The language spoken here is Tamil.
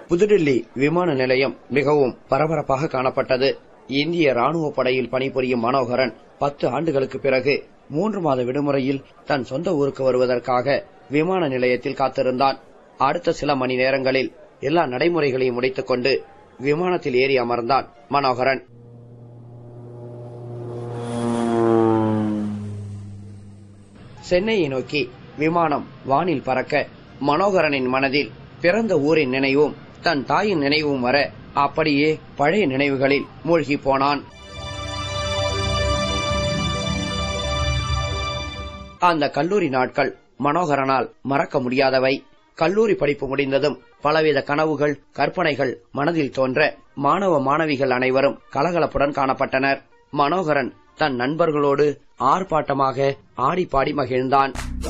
புதுடில்லி விமான நிலையம் மிகவும் பரபரப்பாக காணப்பட்டது இந்திய ராணுவ படையில் பணிபுரியும் மனோகரன் பத்து ஆண்டுகளுக்கு பிறகு மூன்று மாத விடுமுறையில் தன் சொந்த ஊருக்கு வருவதற்காக விமான நிலையத்தில் காத்திருந்தான் அடுத்த சில மணி நேரங்களில் எல்லா நடைமுறைகளையும் முடித்துக் கொண்டு விமானத்தில் ஏறி அமர்ந்தான் மனோகரன் சென்னையை நோக்கி விமானம் வானில் பறக்க மனோகரனின் மனதில் பிறந்த ஊரின் நினைவும் தன் தாயின் நினைவும் வர அப்படியே பழைய நினைவுகளில் மூழ்கி போனான் அந்த கல்லூரி நாட்கள் மனோகரனால் மறக்க முடியாதவை கல்லூரி படிப்பு முடிந்ததும் பலவித கனவுகள் கற்பனைகள் மனதில் தோன்ற மாணவ மாணவிகள் அனைவரும் கலகலப்புடன் காணப்பட்டனர் மனோகரன் தன் நண்பர்களோடு ஆர்ப்பாட்டமாக ஆடி பாடி மகிழ்ந்தான்